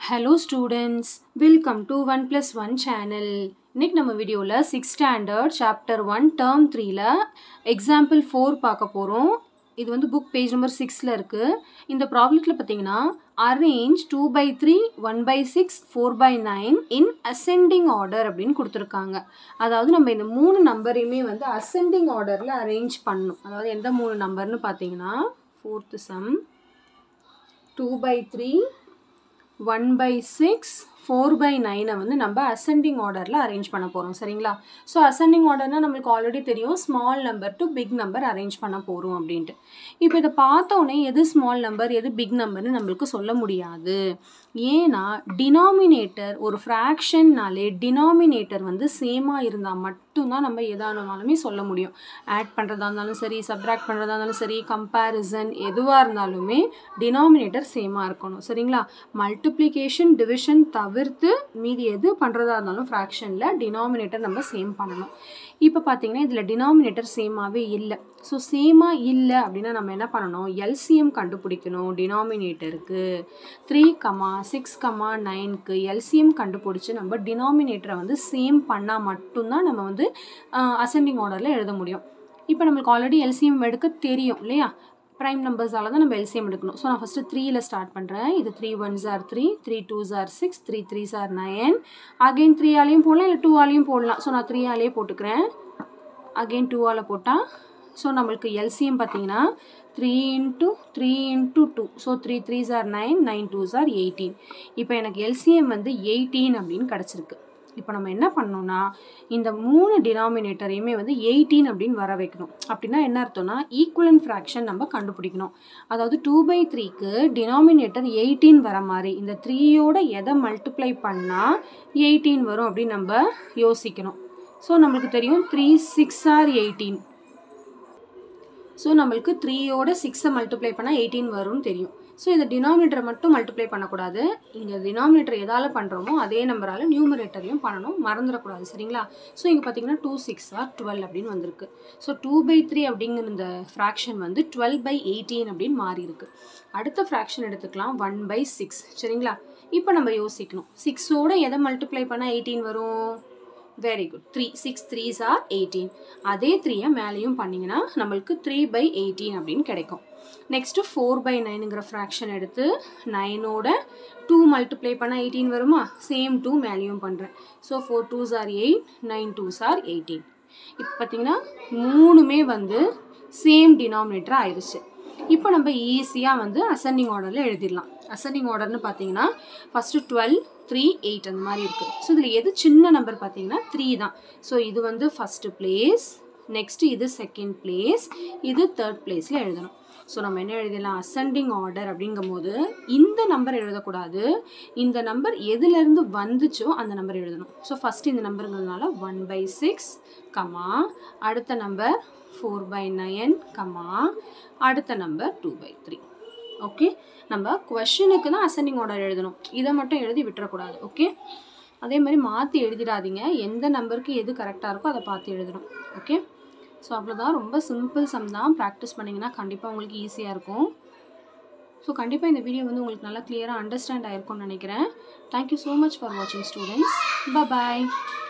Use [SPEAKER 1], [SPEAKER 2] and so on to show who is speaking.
[SPEAKER 1] hello students welcome to one plus one channel இன்னைக்கு நம்ம வீடியோவில் six standard chapter one term த்ரீல example four பார்க்க போகிறோம் இது வந்து புக் பேஜ் நம்பர் சிக்ஸில் இருக்குது இந்த ப்ராப்ளத்தில் பார்த்தீங்கன்னா arrange two by three one by six four by nine in ascending order அப்படின்னு கொடுத்துருக்காங்க அதாவது நம்ம இந்த மூணு நம்பரையுமே வந்து அசெண்டிங் ஆர்டரில் அரேஞ்ச் பண்ணணும் அதாவது எந்த மூணு நம்பர்னு பார்த்தீங்கன்னா fourth sum two by three one by six four by நைனை வந்து நம்ம அசெண்டிங் ஆர்டரில் அரேஞ்ச் பண்ண போகிறோம் சரிங்களா ஸோ அசெண்டிங் ஆர்டர்னால் நம்மளுக்கு ஆல்ரெடி தெரியும் small number to big number arrange பண்ண போகிறோம் அப்படின்ட்டு இப்போ இதை பார்த்த உடனே எது ஸ்மால் நம்பர் எது பிக் நம்பர்னு நம்மளுக்கு சொல்ல முடியாது ஏன்னா டினாமினேட்டர் ஒரு ஃப்ராக்ஷன்னாலே டினாமினேட்டர் வந்து சேமாக இருந்தால் மட்டும்தான் நம்ம எதானாலுமே சொல்ல முடியும் ஆட் பண்ணுறதா இருந்தாலும் சரி சப்ராக்ட் பண்ணுறதா இருந்தாலும் சரி கம்பேரிசன் எதுவாக இருந்தாலுமே டினாமினேட்டர் சேமாக இருக்கணும் சரிங்களா மல்டிப்ளிகேஷன் டிவிஷன் தவிர்த்து மீதி எது பண்ணுறதா இருந்தாலும் ஃப்ராக்ஷனில் டினாமினேட்டர் நம்ம சேம் பண்ணணும் இப்போ பார்த்தீங்கன்னா இதில் டினாமினேட்டர் சேமாகவே இல்லை ஸோ சேமாக இல்லை அப்படின்னா நம்ம என்ன பண்ணணும் எல்சிஎம் கண்டுபிடிக்கணும் டினாமினேட்டருக்கு த்ரீ கமா சிக்ஸ் கமா நைனுக்கு எல்சிஎம் கண்டுபிடிச்சி நம்ம டினாமினேட்டரை வந்து சேம் பண்ணால் மட்டும்தான் நம்ம வந்து அசெண்டிங் ஆர்டரில் எழுத முடியும் இப்போ நம்மளுக்கு ஆல்ரெடி எல்சிஎம் எடுக்க தெரியும் இல்லையா ப்ரைம் நம்பர்ஸால் தான் நம்ம எல்சிஎம் எடுக்கணும் ஸோ நான் ஃபஸ்ட்டு த்ரீயில் ஸ்டார்ட் பண்ணுறேன் இது three ones are three three twos are six three threes are nine again three ஆலையும் போடலாம் இல்லை டூ ஆலையும் போடலாம் ஸோ நான் த்ரீ ஆலையே போட்டுக்கிறேன் அகெயின் டூ ஆல போட்டால் ஸோ நம்மளுக்கு எல்சிஎம் பார்த்தீங்கன்னா three into three into two so three threes are nine nine twos are eighteen இப்போ எனக்கு எல்சிஎம் வந்து எயிட்டீன் அப்படின்னு கிடச்சிருக்கு இப்போ நம்ம என்ன பண்ணோம்னா இந்த மூணு டினாமினேட்டரையுமே வந்து எயிட்டீன் அப்படின்னு வர வைக்கணும் அப்படின்னா என்ன அர்த்தம்னா ஈக்குவலன் ஃப்ராக்ஷன் நம்ம கண்டுபிடிக்கணும் அதாவது டூ பை த்ரீக்கு டினாமினேட்டர் எயிட்டீன் வர மாதிரி இந்த த்ரீயோட எதை மல்டிப்ளை பண்ணால் எயிட்டீன் வரும் அப்படின்னு நம்ம யோசிக்கணும் ஸோ நம்மளுக்கு தெரியும் three six are eighteen so நம்மளுக்கு த்ரீயோட சிக்ஸை மல்டிப்ளை பண்ணால் எயிட்டீன் வரும்னு தெரியும் ஸோ இந்த டினாமினேட்டரை மட்டும் மல்டிப்ளை பண்ணக்கூடாது இங்கே டினாமினேட்டர் எதால் பண்ணுறோமோ அதே நம்பரால் நியூமரேட்டரையும் பண்ணணும் மறந்துடக்கூடாது சரிங்களா ஸோ இங்கே பார்த்தீங்கன்னா டூ சிக்ஸ் ஆர் டுவெல் அப்படின்னு வந்திருக்கு ஸோ டூ பை த்ரீ அப்படிங்கிற இந்த ஃப்ராக்ஷன் வந்து டுவெல் பை எயிட்டீன் அப்படின்னு மாறி இருக்கு அடுத்த ஃப்ராக்ஷன் எடுத்துக்கலாம் ஒன் பை சிக்ஸ் சரிங்களா இப்போ நம்ம யோசிக்கணும் சிக்ஸோட எதை மல்டிப்ளை பண்ணால் எயிட்டீன் வரும் very good three six threes are eighteen அதே த்ரீயை மேலேயும் பண்ணிங்கன்னா நம்மளுக்கு த்ரீ பை எயிட்டீன் அப்படின்னு கிடைக்கும் நெக்ஸ்ட்டு ஃபோர் பை நைனுங்கிற ஃப்ராக்ஷன் எடுத்து நைனோட டூ மல்டிப்ளை பண்ணால் எயிட்டீன் வருமா சேம் டூ மேலேயும் பண்ணுறேன் so four twos are eight nine twos are eighteen இப்போ பார்த்தீங்கன்னா மூணுமே வந்து சேம் டினாமினேட்டர் ஆயிடுச்சு இப்போ நம்ம ஈஸியாக வந்து அசெண்டிங் ஆர்டரில் எழுதிடலாம் அசெண்டிங் ஆர்டர்னு பார்த்தீங்கன்னா ஃபஸ்ட்டு டுவெல் த்ரீ எயிட் அந்த மாதிரி இருக்குது ஸோ இதில் எது சின்ன நம்பர் பார்த்தீங்கன்னா த்ரீ தான் ஸோ இது வந்து ஃபஸ்ட்டு பிளேஸ் நெக்ஸ்ட்டு இது செகண்ட் பிளேஸ் இது தேர்ட் பிளேஸில் எழுதணும் ஸோ நம்ம என்ன எழுதலாம் அசெண்டிங் ஆர்டர் அப்படிங்கும்போது இந்த நம்பர் எழுதக்கூடாது இந்த நம்பர் எதுலேருந்து வந்துச்சோ அந்த நம்பர் எழுதணும் ஸோ ஃபஸ்ட்டு இந்த நம்பருங்கிறதுனால ஒன் பை சிக்ஸ் கமா அடுத்த number four by nine comma அடுத்த number two by three okay நம்ம கொஷனுக்கு தான் அசெண்டிங் ஆர்டர் எழுதணும் இதை மட்டும் எழுதி விட்டுறக்கூடாது ஓகே அதே மாதிரி மாற்றி எழுதிடாதீங்க எந்த நம்பருக்கு எது கரெக்டாக இருக்கோ அதை பார்த்து எழுதணும் ஓகே ஸோ அவ்வளோதான் ரொம்ப சிம்பிள் சம் தான் ப்ராக்டிஸ் பண்ணிங்கன்னா கண்டிப்பாக உங்களுக்கு ஈஸியாக இருக்கும் ஸோ கண்டிப்பாக இந்த வீடியோ வந்து உங்களுக்கு நல்லா கிளியராக அண்டர்ஸ்டாண்ட் ஆயிருக்கும்னு நினைக்கிறேன் தேங்க்யூ ஸோ மச் ஃபார் வாட்சிங் ஸ்டூடெண்ட்ஸ் பாய்